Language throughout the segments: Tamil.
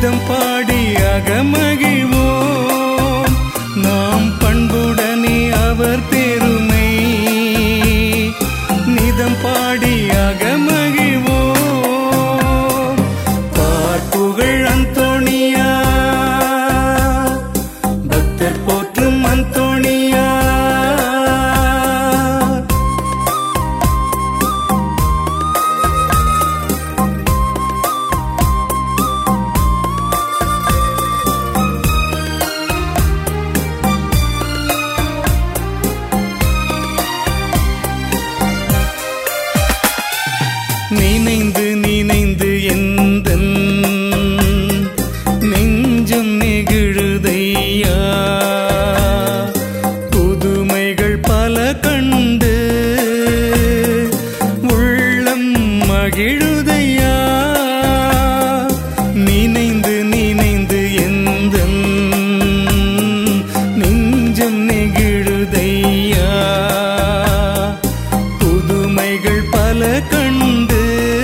நிதம் பாடி அகமகிழ்வோம் நாம் பண்புடனே அவர் பெருமை நிதம் பாடி அகமகிழ்வோம் பார்ப்புகழ் அந்தோணியா பக்தர் போற்றும் அந்தோணியா நினைந்து நினைந்து எந்த நெஞ்சம் நெகிழுதையா புதுமைகள் பல கண்டு உள்ளம் மகிழுதையா நினைந்து நினைந்து எந்த நெஞ்சம் நெகிழுதையா புதுமைகள் பல கண்டு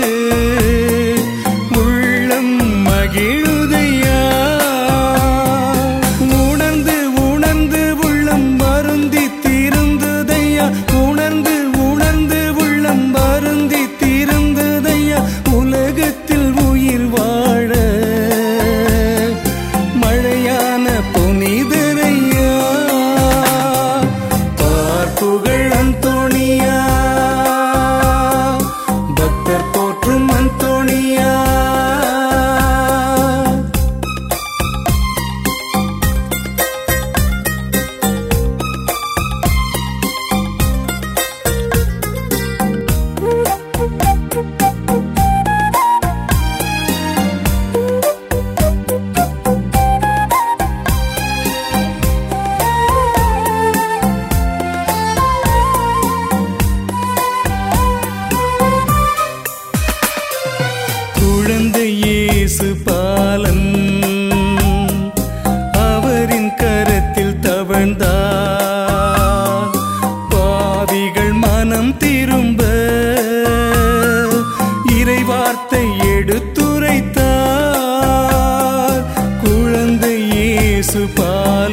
உள்ளம் மகிழுதையா உணர்ந்து உணர்ந்து உள்ளம் வருந்தி திருந்துதையா உணர்ந்து உணர்ந்து உள்ளம் வருந்தி திருந்துதையா உலகத்தில் உயிர் வாழ மழையான புனிதரையா பார்ப்புகள் அந்தோணியா பக்தர் போற்றும் அந்தோணியா குழந்தை இயேசு பாலன் அவரின் கரத்தில் தவழ்ந்தார் பாவிகள் மனம் திரும்ப இறைவார்த்தை எடுத்துரைத்தார் குழந்தை இயேசு பாலன்